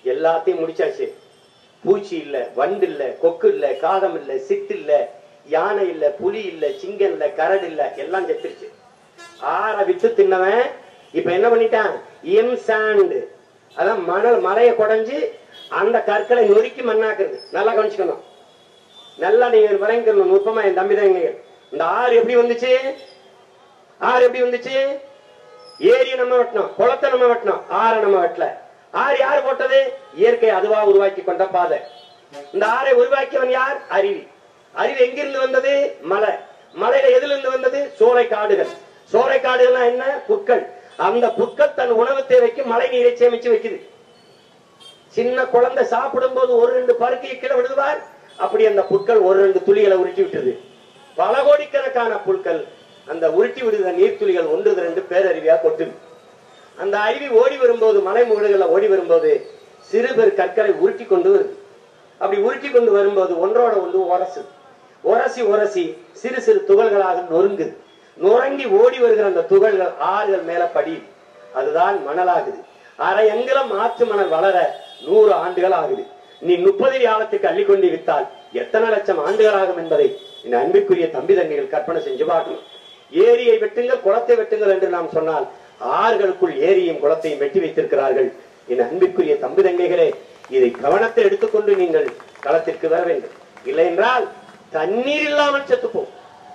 எல்லாத்தையும் முடிச்சாச்சு பூச்சி இல்ல வண்டு இல்ல கொக்கு இல்ல காகம் இல்ல சிட்டு இல்ல யானை இல்ல புலி இல்ல சிங்கம் இல்ல கரடு இல்ல எல்லாம் செத்துருச்சு ஆற வித்து தின்னவன் இப்ப என்ன பண்ணிட்டான் எம் சாண்ட் அதான் மணல் மலையை குடைஞ்சு அந்த கற்களை நொறுக்கி மண்ணாக்குறது நல்லா கவனிச்சுக்கணும் நல்லா நீங்க விளங்கிக்கணும் நுட்பமா என் தம்பி தான் இந்த ஆறு எப்படி வந்துச்சு ஆறு எப்படி வந்துச்சு ஏரியை நம்ம வெட்டணும் குளத்தை நம்ம வெட்டணும் ஆறை நம்ம வெட்டல ஆறு யார் போட்டது இயற்கை அதுவா உருவாக்கி கொண்ட பாதை இந்த ஆறை உருவாக்கியவன் யார் அருவி அருவி எங்கிருந்து வந்தது மலை மலையில எதுல இருந்து வந்தது சோலை காடுகள் சோலை காடுகள்னா என்ன புற்கள் அந்த புற்கள் தன் உணவு தேவைக்கு மழை நீரை சேமிச்சு வைக்குது சின்ன குழந்தை சாப்பிடும் போது ஒரு ரெண்டு பருக்கையை கீழே விடுவார் அப்படி அந்த புற்கள் ஒரு ரெண்டு துளிகளை உருட்டி விட்டது பல கோடிக்கணக்கான புற்கள் அந்த உருட்டி விடுகிற நீர்த்துளிகள் ஒன்று ரெண்டு பேரருவியா கொட்டுது அந்த அருவி ஓடி வரும்போது மலை முகடுகள்ல ஓடி வரும்போது சிறு பெரு கற்களை உருட்டி கொண்டு வருது அப்படி உருட்டி கொண்டு வரும்போது ஒன்றோட ஒன்று உரசுது உரசி உரசி சிறு சிறு துகள்களாக நொறுங்குது நுறங்கி ஓடி வருகிற அந்த துகள்கள் ஆறுகள் மேல படியுது அதுதான் மணலாகுது அரை அங்குலம் ஆற்று மணல் வளர நூறு ஆண்டுகள் ஆகுது நீ முப்பது ஆழத்துக்கு அள்ளி கொண்டு வித்தால் எத்தனை லட்சம் ஆண்டுகள் ஆகும் என்பதை இந்த அன்பிற்குரிய தம்பி தங்கைகள் கற்பனை செஞ்சு பார்க்கணும் ஏரியை வெட்டுங்கள் குளத்தை வெட்டுங்கள் என்று நாம் சொன்னால் ஆறுகளுக்குள் ஏரியும் குளத்தையும் வெட்டி வைத்திருக்கிறார்கள் என் அன்பிற்குரிய தம்பி தங்கைகளே இதை கவனத்தை எடுத்துக்கொண்டு நீங்கள் களத்திற்கு வர வேண்டும் இல்லை என்றால் தண்ணீர் இல்லாமல் செத்துப்போம்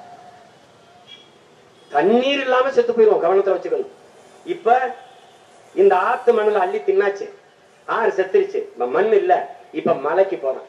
தண்ணீர் இல்லாம செத்து போயிடும் கவனத்துல வச்சுக்கணும் இப்ப இந்த ஆத்து மணல அள்ளி தின்னாச்சு ஆறு செத்துருச்சு இப்ப மண் இல்ல இப்ப மலைக்கு போறான்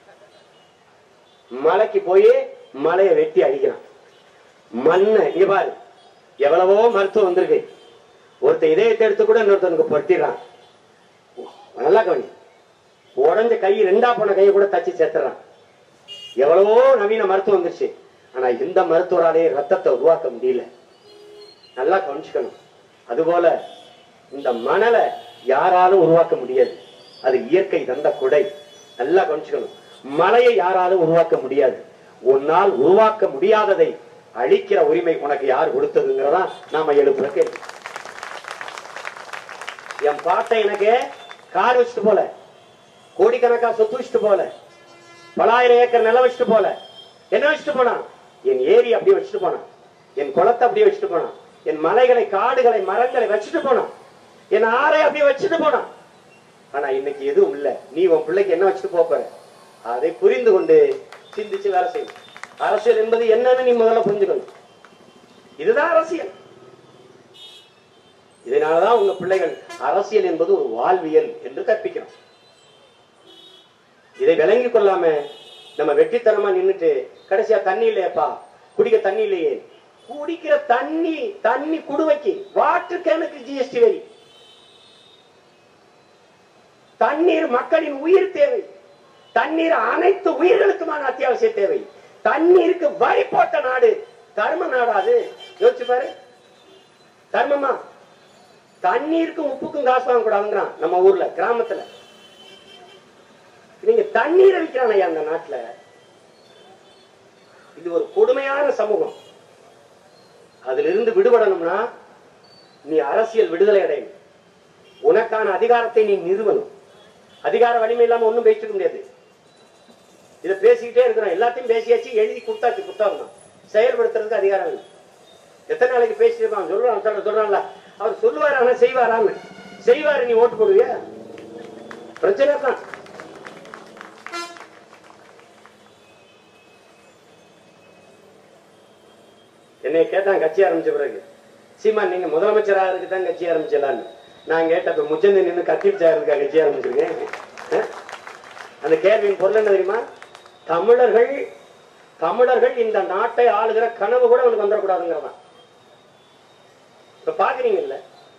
மலைக்கு போய் மலையை வெட்டி அடிக்கிறான் மண்ணை இங்க பாரு எவ்வளவோ மருத்துவம் வந்திருக்கு ஒருத்தன் இதயத்தை எடுத்து கூட இன்னொருத்தனுக்கு பொருத்திடுறான் நல்லா கவனி உடஞ்ச கை ரெண்டா போன கையை கூட தச்சு சேர்த்துறான் எவ்வளவோ நவீன மருத்துவம் வந்துருச்சு ஆனா இந்த மருத்துவராலே ரத்தத்தை உருவாக்க முடியல நல்லா கவனிச்சுக்கணும் அதுபோல இந்த மணலை யாராலும் உருவாக்க முடியாது அது இயற்கை தந்த கொடை நல்லா கவனிச்சுக்கணும் மலையை யாராலும் உருவாக்க முடியாது உன்னால் உருவாக்க முடியாததை அழிக்கிற உரிமை உனக்கு யார் கொடுத்ததுங்கிறதா நாம எழுப்புற கேள்வி என் பாட்டை எனக்கு கார் வச்சுட்டு போல கோடிக்கணக்கா சொத்து வச்சுட்டு போல பலாயிரம் ஏக்கர் நிலம் வச்சுட்டு போல என்ன வச்சுட்டு போனான் என் ஏரி அப்படியே வச்சுட்டு போனான் என் குளத்தை அப்படியே வச்சுட்டு போனான் என் மலைகளை காடுகளை மரங்களை வச்சுட்டு போனான் என் ஆறை அப்படியே வச்சுட்டு போனான் ஆனா இன்னைக்கு எதுவும் இல்ல நீ உன் பிள்ளைக்கு என்ன வச்சுட்டு போப் போற அதை புரிந்து கொண்டு சிந்திச்சு வேலை செய்யணும் அரசியல் என்பது என்னன்னு நீ முதல்ல புரிஞ்சுக்கணும் இதுதான் அரசியல் இதனாலதான் உங்க பிள்ளைகள் அரசியல் என்பது ஒரு வாழ்வியல் என்று கற்பிக்கிறோம் இதை விளங்கி கொள்ளாம நம்ம வெட்டித்தனமா நின்னுட்டு கடைசியா தண்ணி இல்லையப்பா குடிக்க தண்ணி இல்லையே குடிக்கிற தண்ணி தண்ணி குடுவைக்கு வாட்டர் கேனுக்கு ஜிஎஸ்டி வரி தண்ணீர் மக்களின் உயிர் தேவை தண்ணீர் அனைத்து உயிர்களுக்குமான அத்தியாவசிய தேவை தண்ணீருக்கு வரி போட்ட நாடு தர்ம நாடாது யோசிச்சு பாரு தர்மமா தண்ணீருக்கும் உப்புக்கும் காசு வாங்க கூடாதுங்கிறான் நம்ம ஊர்ல கிராமத்துல நீங்க தண்ணீரை விற்கிறான் ஐயா அந்த நாட்டுல இது ஒரு கொடுமையான சமூகம் அதுல இருந்து விடுபடணும்னா நீ அரசியல் விடுதலை அடையணும் உனக்கான அதிகாரத்தை நீ நிறுவனம் அதிகார வலிமை இல்லாம ஒண்ணும் பேசிக்க முடியாது இதை பேசிக்கிட்டே இருக்கிறோம் எல்லாத்தையும் பேசியாச்சு எழுதி கொடுத்தாச்சு புத்தகம் செயல்படுத்துறதுக்கு அதிகாரம் இல்லை எத்தனை நாளைக்கு பேசியிருப்பான் சொல்றான் சொல்ற சொல்றான்ல அவர் சொல்லுவார் ஆனா செய்வாரான்னு செய்வாரு நீ ஓட்டு போடுவியா பிரச்சனை தான் என்னை கேட்டான் கட்சி ஆரம்பிச்ச பிறகு சீமா நீங்க முதலமைச்சராக இருக்கு தான் கட்சி ஆரம்பிச்சலான்னு நான் கேட்டப்ப முச்சந்தி நின்று கத்திரிச்சா இருக்கா கட்சி ஆரம்பிச்சிருக்கேன் அஹ்? அந்த கேள்வியின் பொருள் என்ன தெரியுமா தமிழர்கள் தமிழர்கள் இந்த நாட்டை ஆளுகிற கனவு கூட அவனுக்கு வந்துடக்கூடாதுங்கிறதான் இப்ப பாக்குறீங்கல்ல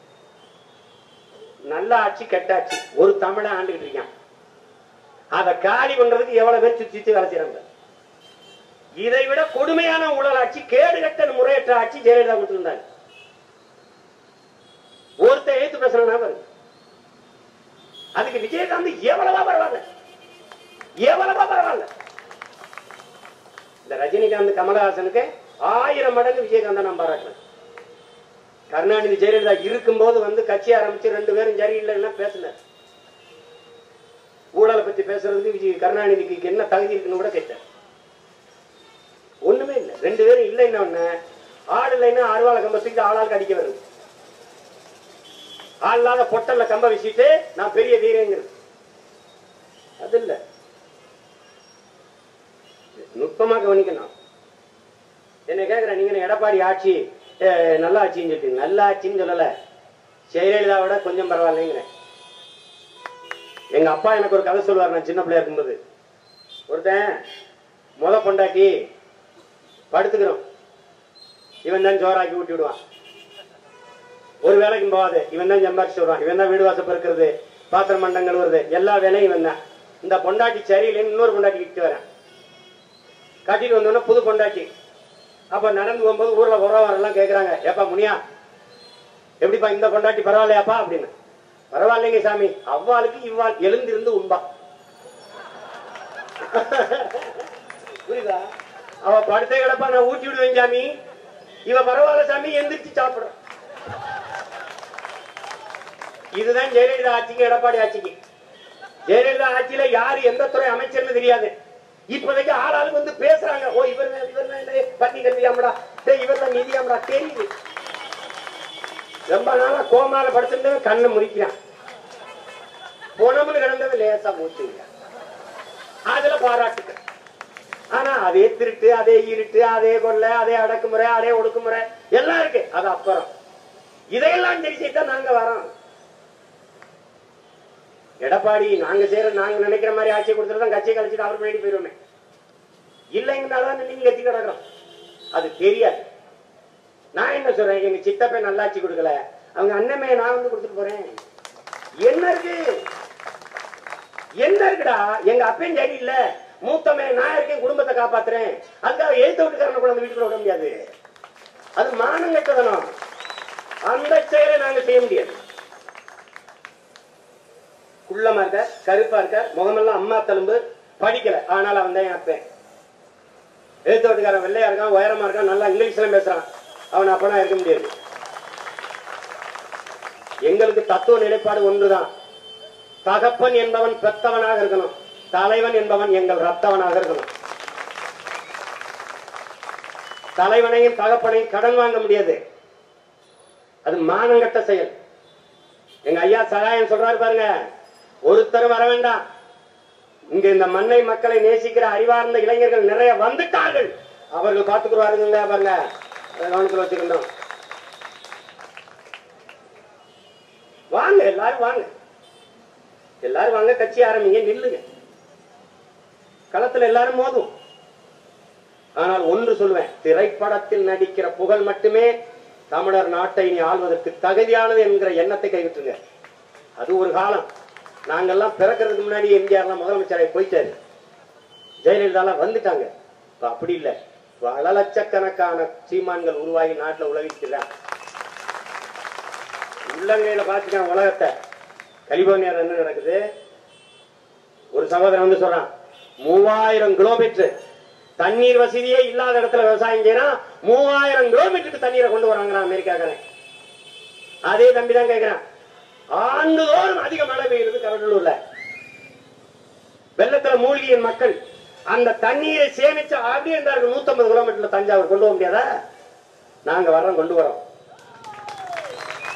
நல்ல ஆட்சி கெட்ட ஆட்சி ஒரு தமிழை ஆண்டுகிட்டு இருக்கான் அதை காலி பண்றதுக்கு எவ்வளவு பேர் சுத்தி சுத்தி வேலை செய்யறாங்க இதை விட கொடுமையான ஊழல் ஆட்சி கேடுகட்ட முறையற்ற ஆட்சி ஜெயலலிதா கொடுத்திருந்தாங்க ஒருத்தர் எழுத்து பேசுறானா பாருங்க அதுக்கு விஜயகாந்த் எவ்வளவா பரவாயில்ல எவ்வளவா பரவாயில்ல இந்த ரஜினிகாந்த் கமலஹாசனுக்கு ஆயிரம் மடங்கு விஜயகாந்த் நான் பாராட்டுறேன் கருணாநிதி ஜெயலலிதா இருக்கும்போது வந்து கட்சி ஆரம்பிச்சு ரெண்டு பேரும் சரியில்லைன்னா பேசினார் பத்தி பேசுறதுக்கு விஜய் கருணாநிதிக்கு என்ன தகுதி இருக்குன்னு கூட கேட்டேன் ஒண்ணுமே இல்லை ரெண்டு பேரும் இல்லைன்னா ஒண்ணு ஆள் இல்லைன்னா அருவாளை கம்ப தூக்கி ஆளாளுக்கு அடிக்க வருது ஆள் இல்லாத பொட்டல்ல கம்ப வீசிட்டு நான் பெரிய வீரங்கிறது அது இல்ல நுட்பமா கவனிக்கணும் என்ன கேக்குறேன் நீங்க என்ன எடப்பாடி ஆட்சி அஹ், நல்ல ஆட்சின்னு சொல்லிட்டு நல்ல ஆட்சின்னு சொல்லல ஜெயலலிதாவோட கொஞ்சம் பரவாயில்லைங்கிறேன் எங்க அப்பா எனக்கு ஒரு கதை சொல்லுவார் நான் சின்ன பிள்ளையா இருக்கும்போது ஒருத்தன் முத பொண்டாட்டி படுத்துக்கிறோம் இவன் தான் ஜோராக்கி ஊட்டி விடுவான் ஒரு வேலைக்கும் போகாது இவன் தான் சம்பாரிச்சு வருவான் இவன் தான் வீடு வாசல் பெருக்கிறது பாத்திரம் மண்டம் கழுவுறது எல்லா வேலையும் இவன் தான் இந்த பொண்டாட்டி சரியில்லைன்னு இன்னொரு பொண்டாட்டி கிட்டு வரேன் கட்டிட்டு வந்தோடனே புது பொண்டாட்டி அப்ப நடந்து போகும்போது ஊர்ல உறவரெல்லாம் கேக்குறாங்க ஏப்பா முனியா எப்படிப்பா இந்த பொண்டாட்டி பரவாயில்லையாப்பா அப்படின்னு பரவாயில்லைங்க சாமி அவ்வாளுக்கு இவ்வாள் எழுந்திருந்து உண்பா புரியுதா அவ படுத்தே கிடப்பா நான் ஊட்டி விடுவேன் சாமி இவ பரவாயில்ல சாமி எந்திரிச்சு சாப்பிடுறான் இதுதான் ஜெயலலிதா ஆட்சிக்கு எடப்பாடி ஆட்சிக்கு ஜெயலலிதா ஆட்சியில யாரு எந்த துறை அமைச்சர்னு தெரியாது இப்போதைக்கு ஆளாளுக்கு வந்து பேசுறாங்க ஓ இவர் தான், இவர் தான் இல்லை, பட்டி கல்வியாமடா டேய் இவர் தான் நிதியாமடா தெரியுது ரொம்ப நாளா கோமால படுத்திருந்தவன் கண்ணை முறிக்கிறான் பொணமுன்னு கிடந்தவன் லேசா மூச்சுங்க அதுல பாராட்டுக்க ஆனா அதே திருட்டு அதே இருட்டு அதே கொள்ளை அதே அடக்குமுறை அதே ஒடுக்குமுறை எல்லாம் இருக்கு அது அப்புறம் இதையெல்லாம் சரி செய்தா நாங்க வரோம் எடப்பாடி நாங்க செய்யற நாங்க நினைக்கிற மாதிரி ஆட்சி கொடுத்துட்டு கட்சியை கழிச்சுட்டு அவர் பின்னாடி போயிருவோமே இல்லைங்கனாலதான் நீங்க கட்சி கிடக்குறோம் அது தெரியாது நான் என்ன சொல்றேன் எங்க சித்தப்பை நல்லாட்சி கொடுக்கல அவங்க அண்ணமே நான் வந்து கொடுத்துட்டு போறேன் என்ன இருக்கு என்ன இருக்குடா எங்க அப்பையும் சரி இல்ல மூத்தமே நான் இருக்கேன் குடும்பத்தை காப்பாத்துறேன் அதுக்காக எழுத்த வீட்டுக்காரனை கூட அந்த வீட்டுக்குள்ள விட முடியாது அது மானம் கட்டதனம் அந்த செயலை நாங்க செய்ய முடியாது குள்ளமா இருக்க கருப்பா இருக்க முகமெல்லாம் அம்மா தழும்பு படிக்கல ஆனால் அவன் தான் என் அப்பேன் எழுத்து வீட்டுக்காரன் வெள்ளையா இருக்கான் உயரமா இருக்கான் நல்லா இங்கிலீஷ்ல பேசுறான் அவன் அப்பனா இருக்க முடியாது எங்களுக்கு தத்துவ நிலைப்பாடு ஒன்றுதான் தகப்பன் என்பவன் பெத்தவனாக இருக்கணும் தலைவன் என்பவன் எங்கள் ரத்தவனாக இருக்கணும் தலைவனையும் தகப்பனையும் கடன் வாங்க முடியாது அது மானங்கட்ட செயல் எங்க ஐயா சகாயம் சொல்றாரு பாருங்க ஒருத்தர் வர வேண்டாம் இங்க இந்த மண்ணை மக்களை நேசிக்கிற அறிவார்ந்த இளைஞர்கள் நிறைய வந்துட்டார்கள் அவர்கள் பார்த்துக்குருவாருங்க பாருங்க அதை கவனத்தில் வச்சுக்கிட்டோம் வாங்க எல்லாரும் வாங்க எல்லாரும் வாங்க கட்சி ஆரம்பிங்க நில்லுங்க களத்துல எல்லாரும் மோதும் ஆனால் ஒன்று சொல்லுவேன் திரைப்படத்தில் நடிக்கிற புகழ் மட்டுமே தமிழர் நாட்டை இனி ஆள்வதற்கு தகுதியானது என்கிற எண்ணத்தை கைவிட்டுருங்க அது ஒரு காலம் நாங்கெல்லாம் பிறக்கிறதுக்கு முன்னாடி எம்ஜிஆர்லாம் முதலமைச்சராக போயிட்டாரு ஜெயலலிதாலாம் வந்துட்டாங்க இப்ப அப்படி இல்லை பல லட்சக்கணக்கான சீமான்கள் உருவாகி நாட்டுல உலகிக்கிறாங்க உள்ளங்கையில பாத்துக்கான் உலகத்தை கலிபோர்னியால என்ன நடக்குது ஒரு சகோதரன் வந்து சொல்றான் மூவாயிரம் கிலோமீட்டர் தண்ணீர் வசதியே இல்லாத இடத்துல விவசாயம் செய்யறான் மூவாயிரம் கிலோமீட்டருக்கு தண்ணீரை கொண்டு வராங்க அமெரிக்காக்காரன் அதே தம்பி தான் கேட்கிறான் ஆண்டுதோறும் அதிக மழை பெய்யுறது கடலூர்ல வெள்ளத்துல மூழ்கிய மக்கள் அந்த தண்ணீரை சேமிச்சு அப்படியே இருந்தார்கள் நூத்தம்பது கிலோமீட்டர்ல தஞ்சாவூர் கொண்டு போக முடியாதா நாங்க வர்றோம் கொண்டு வரோம்